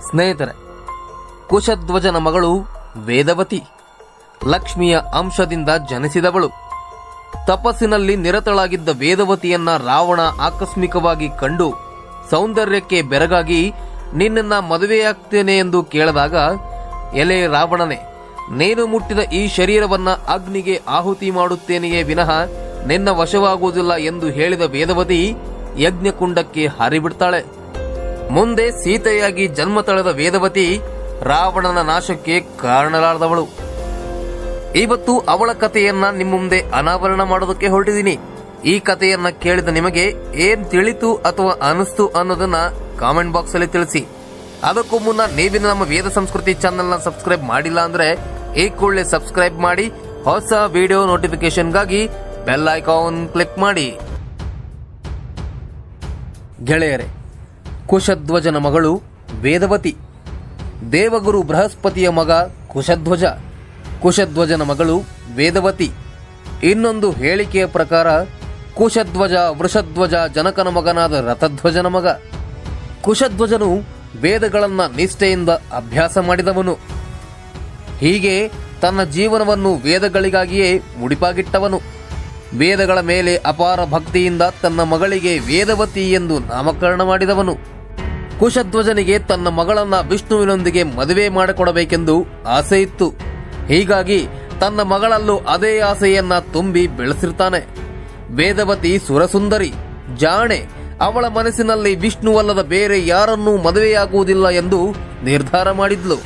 ಸ್ನೇಹಿತರೆ ಕುಶಧ್ವಜನ ಮಗಳು ವೇದವತಿ ಲಕ್ಷ್ಮಿಯ ಅಂಶದಿಂದ ಜನಿಸಿದವಳು ತಪಸ್ಸಿನಲ್ಲಿ ನಿರತಳಾಗಿದ್ದ ವೇದವತಿಯನ್ನ ರಾವಣ ಆಕಸ್ಮಿಕವಾಗಿ ಕಂಡು ಸೌಂದರ್ಯಕ್ಕೆ ಬೆರಗಾಗಿ ನಿನ್ನನ್ನ ಮದುವೆಯಾಗ್ತೇನೆ ಎಂದು ಕೇಳಿದಾಗ ಎಲೆ ರಾವಣನೇ ನೀನು ಮುಟ್ಟಿದ ಈ ಶರೀರವನ್ನ ಅಗ್ನಿಗೆ ಆಹುತಿ ಮಾಡುತ್ತೇನೆಯೇ ವಿನಃ ನಿನ್ನ ವಶವಾಗುವುದಿಲ್ಲ ಎಂದು ಹೇಳಿದ ವೇದವತಿ ಯಜ್ಞಕುಂಡಕ್ಕೆ ಹಾರಿಬಿಡ್ತಾಳೆ ಮುಂದೆ ಸೀತೆಯಾಗಿ ಜನ್ಮ ತಳೆದ ವೇದವತಿ ರಾವಣನ ನಾಶಕ್ಕೆ ಕಾರಣರಾದವಳು ಇವತ್ತು ಅವಳ ಕಥೆಯನ್ನ ನಿಮ್ಮ ಮುಂದೆ ಅನಾವರಣ ಮಾಡೋದಕ್ಕೆ ಹೊರಟಿದ್ದೀನಿ ಈ ಕಥೆಯನ್ನ ಕೇಳಿದ ನಿಮಗೆ ಏನ್ ತಿಳಿತು ಅಥವಾ ಅನಿಸ್ತು ಅನ್ನೋದನ್ನ ಕಾಮೆಂಟ್ ಬಾಕ್ಸ್ ಅಲ್ಲಿ ತಿಳಿಸಿ ಅದಕ್ಕೂ ಮುನ್ನ ನೀವಿನ ನಮ್ಮ ವೇದ ಸಂಸ್ಕೃತಿ ಚಾನೆಲ್ ನ ಸಬ್ಸ್ಕ್ರೈಬ್ ಮಾಡಿಲ್ಲ ಅಂದ್ರೆ ಈ ಕೂಡಲೇ ಸಬ್ಸ್ಕ್ರೈಬ್ ಮಾಡಿ ಹೊಸ ವಿಡಿಯೋ ನೋಟಿಫಿಕೇಶನ್ಗಾಗಿ ಬೆಲ್ ಐಕಾನ್ ಕ್ಲಿಕ್ ಮಾಡಿ ಗೆಳೆಯರೆ ಕುಶಧ್ವಜನ ಮಗಳು ವೇದವತಿ ದೇವಗುರು ಬೃಹಸ್ಪತಿಯ ಮಗ ಕುಶಧ್ವಜ ಕುಶಧ್ವಜನ ಮಗಳು ವೇದವತಿ ಇನ್ನೊಂದು ಹೇಳಿಕೆಯ ಪ್ರಕಾರ ಕುಶಧ್ವಜ ವೃಷಧ್ವಜ ಜನಕನ ಮಗನಾದ ರಥಧ್ವಜನ ಮಗ ಕುಶಧ್ವಜನು ವೇದಗಳನ್ನ ನಿಷ್ಠೆಯಿಂದ ಅಭ್ಯಾಸ ಮಾಡಿದವನು ಹೀಗೆ ತನ್ನ ಜೀವನವನ್ನು ವೇದಗಳಿಗಾಗಿಯೇ ಮುಡಿಪಾಗಿಟ್ಟವನು ವೇದಗಳ ಮೇಲೆ ಅಪಾರ ಭಕ್ತಿಯಿಂದ ತನ್ನ ಮಗಳಿಗೆ ವೇದವತಿ ಎಂದು ನಾಮಕರಣ ಮಾಡಿದವನು ಕುಶಧ್ವಜನಿಗೆ ತನ್ನ ಮಗಳನ್ನ ವಿಷ್ಣುವಿನೊಂದಿಗೆ ಮದುವೆ ಮಾಡಿಕೊಡಬೇಕೆಂದು ಆಸೆ ಇತ್ತು ಹೀಗಾಗಿ ತನ್ನ ಮಗಳಲ್ಲೂ ಅದೇ ಆಸೆಯನ್ನ ತುಂಬಿ ಬೆಳೆಸಿರ್ತಾನೆ ವೇದವತಿ ಸುರಸುಂದರಿ ಜಾಣೆ ಅವಳ ಮನಸ್ಸಿನಲ್ಲಿ ವಿಷ್ಣುವಲ್ಲದ ಬೇರೆ ಯಾರನ್ನೂ ಮದುವೆಯಾಗುವುದಿಲ್ಲ ಎಂದು ನಿರ್ಧಾರ ಮಾಡಿದ್ಲು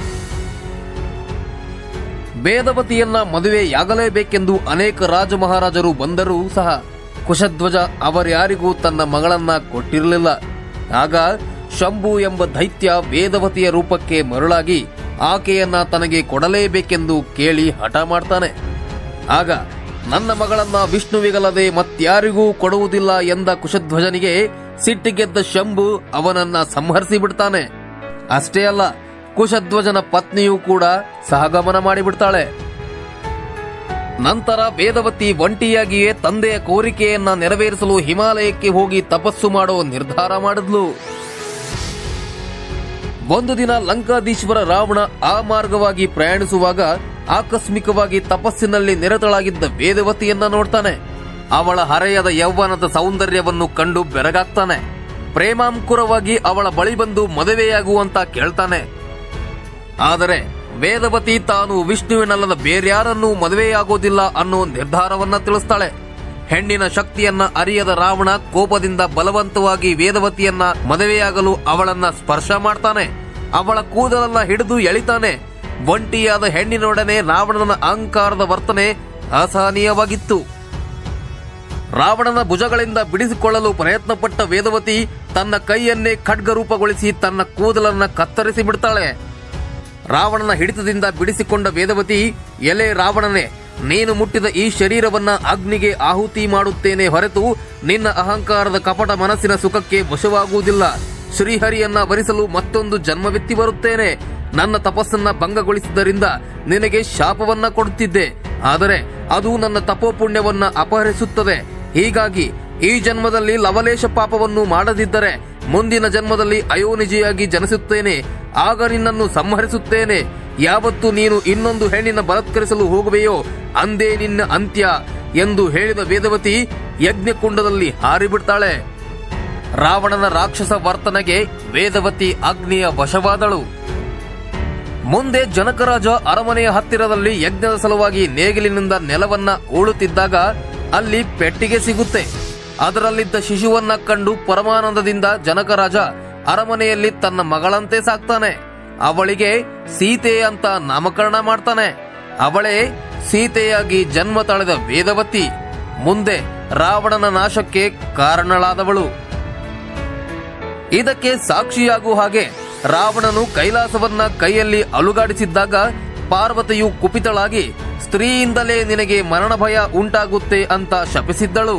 ವೇದವತಿಯನ್ನ ಮದುವೆಯಾಗಲೇಬೇಕೆಂದು ಅನೇಕ ರಾಜ ಮಹಾರಾಜರು ಬಂದರೂ ಸಹ ಕುಶಧ್ವಜ ಅವರ್ಯಾರಿಗೂ ತನ್ನ ಮಗಳನ್ನ ಕೊಟ್ಟಿರಲಿಲ್ಲ ಆಗ ಶಂಭು ಎಂಬ ದೈತ್ಯ ವೇದವತಿಯ ರೂಪಕ್ಕೆ ಮರುಳಾಗಿ ಆಕೆಯನ್ನ ತನಗೆ ಕೊಡಲೇಬೇಕೆಂದು ಕೇಳಿ ಹಠ ಮಾಡ್ತಾನೆ ಆಗ ನನ್ನ ಮಗಳನ್ನ ವಿಷ್ಣುವಿಗಲ್ಲದೆ ಮತ್ಯಾರಿಗೂ ಕೊಡುವುದಿಲ್ಲ ಎಂದ ಕುಶಧ್ವಜನಿಗೆ ಸಿಟ್ಟಿಗೆದ್ದ ಶಂಭು ಅವನನ್ನ ಸಂಹರಿಸಿ ಬಿಡ್ತಾನೆ ಅಷ್ಟೇ ಅಲ್ಲ ಕುಶಧ್ವಜನ ಪತ್ನಿಯೂ ಕೂಡ ಸಹಗಮನ ಮಾಡಿಬಿಡ್ತಾಳೆ ನಂತರ ವೇದವತಿ ಒಂಟಿಯಾಗಿಯೇ ತಂದೆಯ ಕೋರಿಕೆಯನ್ನ ನೆರವೇರಿಸಲು ಹಿಮಾಲಯಕ್ಕೆ ಹೋಗಿ ತಪಸ್ಸು ಮಾಡೋ ನಿರ್ಧಾರ ಮಾಡಿದ್ಲು ಒಂದು ದಿನ ಲಂಕಾಧೀಶ್ವರ ರಾವಣ ಆ ಮಾರ್ಗವಾಗಿ ಪ್ರಯಾಣಿಸುವಾಗ ಆಕಸ್ಮಿಕವಾಗಿ ತಪಸ್ಸಿನಲ್ಲಿ ನಿರತಳಾಗಿದ್ದ ವೇದವತಿಯನ್ನ ನೋಡ್ತಾನೆ ಅವಳ ಹರೆಯದ ಯೌವನದ ಸೌಂದರ್ಯವನ್ನು ಕಂಡು ಬೆರಗಾಗ್ತಾನೆ ಪ್ರೇಮಾಂಕುರವಾಗಿ ಅವಳ ಬಳಿ ಬಂದು ಮದುವೆಯಾಗುವಂತ ಕೇಳ್ತಾನೆ ಆದರೆ ವೇದವತಿ ತಾನು ವಿಷ್ಣುವಿನಲ್ಲದ ಬೇರ್ಯಾರನ್ನೂ ಮದುವೆಯಾಗೋದಿಲ್ಲ ಅನ್ನೋ ನಿರ್ಧಾರವನ್ನ ತಿಳಿಸ್ತಾಳೆ ಹೆಣ್ಣಿನ ಶಕ್ತಿಯನ್ನ ಅರಿಯದ ರಾವಣ ಕೋಪದಿಂದ ಬಲವಂತವಾಗಿ ವೇದವತಿಯನ್ನ ಮದುವೆಯಾಗಲು ಅವಳನ್ನ ಸ್ಪರ್ಶ ಮಾಡ್ತಾನೆ ಅವಳ ಕೂದಲನ್ನ ಹಿಡಿದು ಎಳಿತಾನೆ ಒಂಟಿಯಾದ ಹೆಣ್ಣಿನೊಡನೆ ರಾವಣನ ಅಹಂಕಾರದ ವರ್ತನೆ ಅಸಹನೀಯವಾಗಿತ್ತು ರಾವಣನ ಭುಜಗಳಿಂದ ಬಿಡಿಸಿಕೊಳ್ಳಲು ಪ್ರಯತ್ನಪಟ್ಟ ವೇದವತಿ ತನ್ನ ಕೈಯನ್ನೇ ಖಡ್ಗರೂಪಗೊಳಿಸಿ ತನ್ನ ಕೂದಲನ್ನ ಕತ್ತರಿಸಿ ಬಿಡ್ತಾಳೆ ರಾವಣನ ಹಿಡಿತದಿಂದ ಬಿಡಿಸಿಕೊಂಡ ವೇದವತಿ ಎಲೆ ರಾವಣನೇ ನೀನು ಮುಟ್ಟಿದ ಈ ಶರೀರವನ್ನ ಅಗ್ನಿಗೆ ಆಹುತಿ ಮಾಡುತ್ತೇನೆ ಹೊರತು ನಿನ್ನ ಅಹಂಕಾರದ ಕಪಟ ಮನಸ್ಸಿನ ಸುಖಕ್ಕೆ ವಶವಾಗುವುದಿಲ್ಲ ಶ್ರೀಹರಿಯನ್ನ ವರಿಸಲು ಮತ್ತೊಂದು ಜನ್ಮವೆತ್ತಿ ಬರುತ್ತೇನೆ ನನ್ನ ತಪಸ್ಸನ್ನ ಭಂಗಗೊಳಿಸಿದ್ದರಿಂದ ನಿನಗೆ ಶಾಪವನ್ನ ಕೊಡುತ್ತಿದ್ದೆ ಆದರೆ ಅದು ನನ್ನ ತಪೋಪುಣ್ಯವನ್ನ ಅಪಹರಿಸುತ್ತದೆ ಹೀಗಾಗಿ ಈ ಜನ್ಮದಲ್ಲಿ ಲವಲೇಶ ಪಾಪವನ್ನು ಮಾಡದಿದ್ದರೆ ಮುಂದಿನ ಜನ್ಮದಲ್ಲಿ ಅಯೋನಿಜಿಯಾಗಿ ಜನಿಸುತ್ತೇನೆ ಆಗ ನಿನ್ನನ್ನು ಸಂಹರಿಸುತ್ತೇನೆ ಯಾವತ್ತು ನೀನು ಇನ್ನೊಂದು ಹೆಣ್ಣಿನ ಬಲತ್ಕರಿಸಲು ಹೋಗುವೆಯೋ ಅಂದೇ ನಿನ್ನ ಅಂತ್ಯ ಎಂದು ಹೇಳಿದ ವೇದವತಿ ಯಜ್ಞಕುಂಡದಲ್ಲಿ ಹಾರಿಬಿಡ್ತಾಳೆ ರಾವಣನ ರಾಕ್ಷಸ ವರ್ತನೆಗೆ ವೇದವತಿ ಅಗ್ನಿಯ ವಶವಾದಳು ಮುಂದೆ ಜನಕರಾಜ ಅರಮನೆಯ ಹತ್ತಿರದಲ್ಲಿ ಯಜ್ಞದ ಸಲುವಾಗಿ ನೇಗಿಲಿನಿಂದ ನೆಲವನ್ನ ಉಳುತ್ತಿದ್ದಾಗ ಅಲ್ಲಿ ಪೆಟ್ಟಿಗೆ ಸಿಗುತ್ತೆ ಅದರಲ್ಲಿದ್ದ ಶಿಶುವನ್ನ ಕಂಡು ಪರಮಾನಂದದಿಂದ ಜನಕರಾಜ ಅರಮನೆಯಲ್ಲಿ ತನ್ನ ಮಗಳಂತೆ ಸಾಕ್ತಾನೆ ಅವಳಿಗೆ ಸೀತೆ ಅಂತ ನಾಮಕರಣ ಮಾಡ್ತಾನೆ ಅವಳೇ ಸೀತೆಯಾಗಿ ಜನ್ಮ ತಳೆದ ವೇದವತಿ ಮುಂದೆ ರಾವಣನ ನಾಶಕ್ಕೆ ಕಾರಣಳಾದವಳು ಇದಕ್ಕೆ ಸಾಕ್ಷಿಯಾಗುವ ಹಾಗೆ ರಾವಣನು ಕೈಲಾಸವನ್ನ ಕೈಯಲ್ಲಿ ಅಲುಗಾಡಿಸಿದ್ದಾಗ ಪಾರ್ವತಿಯು ಕುಪಿತಳಾಗಿ ಸ್ತ್ರೀಯಿಂದಲೇ ನಿನಗೆ ಮರಣ ಭಯ ಉಂಟಾಗುತ್ತೆ ಅಂತ ಶಪಿಸಿದ್ದಳು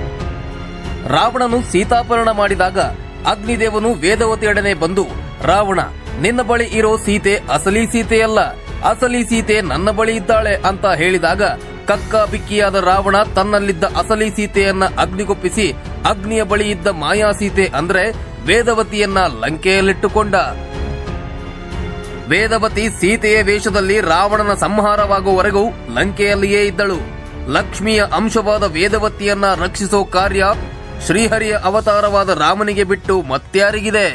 ರಾವಣನು ಸೀತಾಪರಣ ಮಾಡಿದಾಗ ಅಗ್ನಿದೇವನು ವೇದವತಿಯೊಡನೆ ಬಂದು ರಾವಣ ನಿನ್ನ ಬಳಿ ಇರೋ ಸೀತೆ ಅಸಲಿ ಸೀತೆಯಲ್ಲ ಅಸಲಿ ಸೀತೆ ನನ್ನ ಬಳಿ ಇದ್ದಾಳೆ ಅಂತ ಹೇಳಿದಾಗ ಕಕ್ಕ ಬಿಕ್ಕಿಯಾದ ರಾವಣ ತನ್ನಲ್ಲಿದ್ದ ಅಸಲಿ ಸೀತೆಯನ್ನ ಅಗ್ನಿಗೊಪ್ಪಿಸಿ ಅಗ್ನಿಯ ಬಳಿ ಇದ್ದ ಮಾಯಾ ಸೀತೆ ಅಂದ್ರೆ ವೇದವತಿಯನ್ನ ಲಂಕೆಯಲ್ಲಿಟ್ಟುಕೊಂಡ ವೇದವತಿ ಸೀತೆಯ ವೇಷದಲ್ಲಿ ರಾವಣನ ಸಂಹಾರವಾಗುವವರೆಗೂ ಲಂಕೆಯಲ್ಲಿಯೇ ಇದ್ದಳು ಲಕ್ಷ್ಮಿಯ ಅಂಶವಾದ ವೇದವತಿಯನ್ನ ರಕ್ಷಿಸೋ ಕಾರ್ಯ ಶ್ರೀಹರಿಯ ಅವತಾರವಾದ ರಾಮನಿಗೆ ಬಿಟ್ಟು ಮತ್ಯಾರಿಗಿದೆ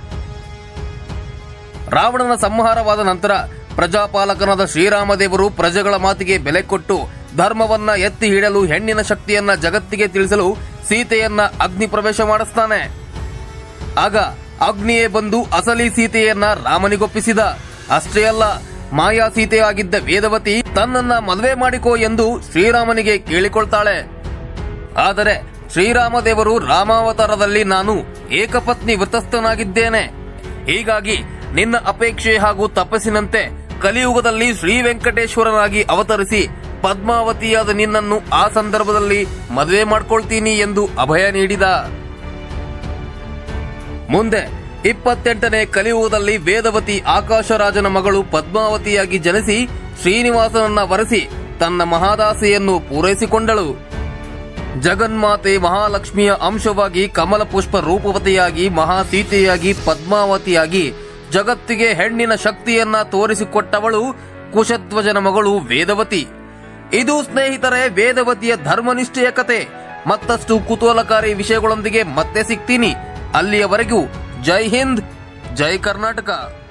ರಾವಣನ ಸಂಹಾರವಾದ ನಂತರ ಪ್ರಜಾಪಾಲಕನಾದ ಶ್ರೀರಾಮದೇವರು ಪ್ರಜೆಗಳ ಮಾತಿಗೆ ಬೆಲೆ ಕೊಟ್ಟು ಧರ್ಮವನ್ನ ಎತ್ತಿ ಹಿಡಲು ಹೆಣ್ಣಿನ ಶಕ್ತಿಯನ್ನ ಜಗತ್ತಿಗೆ ತಿಳಿಸಲು ಸೀತೆಯನ್ನ ಅಗ್ನಿ ಪ್ರವೇಶ ಮಾಡಿಸ್ತಾನೆ ಆಗ ಅಗ್ನಿಯೇ ಬಂದು ಅಸಲಿ ಸೀತೆಯನ್ನ ರಾಮನಿಗೊಪ್ಪಿಸಿದ ಅಷ್ಟೇ ಅಲ್ಲ ಮಾಯಾ ಸೀತೆಯಾಗಿದ್ದ ವೇದವತಿ ತನ್ನನ್ನ ಮದುವೆ ಮಾಡಿಕೋ ಎಂದು ಶ್ರೀರಾಮನಿಗೆ ಕೇಳಿಕೊಳ್ತಾಳೆ ಆದರೆ ಶ್ರೀರಾಮದೇವರು ರಾಮಾವತಾರದಲ್ಲಿ ನಾನು ಏಕಪತ್ನಿ ವೃತಸ್ಥನಾಗಿದ್ದೇನೆ ಹೀಗಾಗಿ ನಿನ್ನ ಅಪೇಕ್ಷೆ ಹಾಗೂ ತಪಸ್ಸಿನಂತೆ ಕಲಿಯುಗದಲ್ಲಿ ಶ್ರೀ ವೆಂಕಟೇಶ್ವರನಾಗಿ ಅವತರಿಸಿ ಪದ್ಮಾವತಿಯಾದ ನಿನ್ನನ್ನು ಆ ಸಂದರ್ಭದಲ್ಲಿ ಮದುವೆ ಮಾಡ್ಕೊಳ್ತೀನಿ ಎಂದು ಅಭಯ ನೀಡಿದ ಮುಂದೆ ಇಪ್ಪತ್ತೆಂಟನೇ ಕಲಿಯುಗದಲ್ಲಿ ವೇದವತಿ ಆಕಾಶರಾಜನ ಮಗಳು ಪದ್ಮಾವತಿಯಾಗಿ ಜನಿಸಿ ಶ್ರೀನಿವಾಸನನ್ನ ವರೆಸಿ ತನ್ನ ಮಹಾದಾಸೆಯನ್ನು ಪೂರೈಸಿಕೊಂಡಳು ಜಗನ್ಮಾತೆ ಮಹಾಲಕ್ಷ್ಮಿಯ ಅಂಶವಾಗಿ ಕಮಲ ಪುಷ್ಪ ರೂಪವತಿಯಾಗಿ ಮಹಾಸೀತೆಯಾಗಿ ಪದ್ಮಾವತಿಯಾಗಿ ಜಗತ್ತಿಗೆ ಹೆಣ್ಣಿನ ಶಕ್ತಿಯನ್ನ ತೋರಿಸಿಕೊಟ್ಟವಳು ಕುಶಧ್ವಜನ ಮಗಳು ವೇದವತಿ ಇದು ಸ್ನೇಹಿತರೆ ವೇದವತಿಯ ಧರ್ಮನಿಷ್ಠೆಯ ಕತೆ ಮತ್ತಷ್ಟು ಕುತೂಹಲಕಾರಿ ವಿಷಯಗಳೊಂದಿಗೆ ಮತ್ತೆ ಸಿಗ್ತೀನಿ ಅಲ್ಲಿಯವರೆಗೂ ಜೈ ಹಿಂದ್ ಜೈ ಕರ್ನಾಟಕ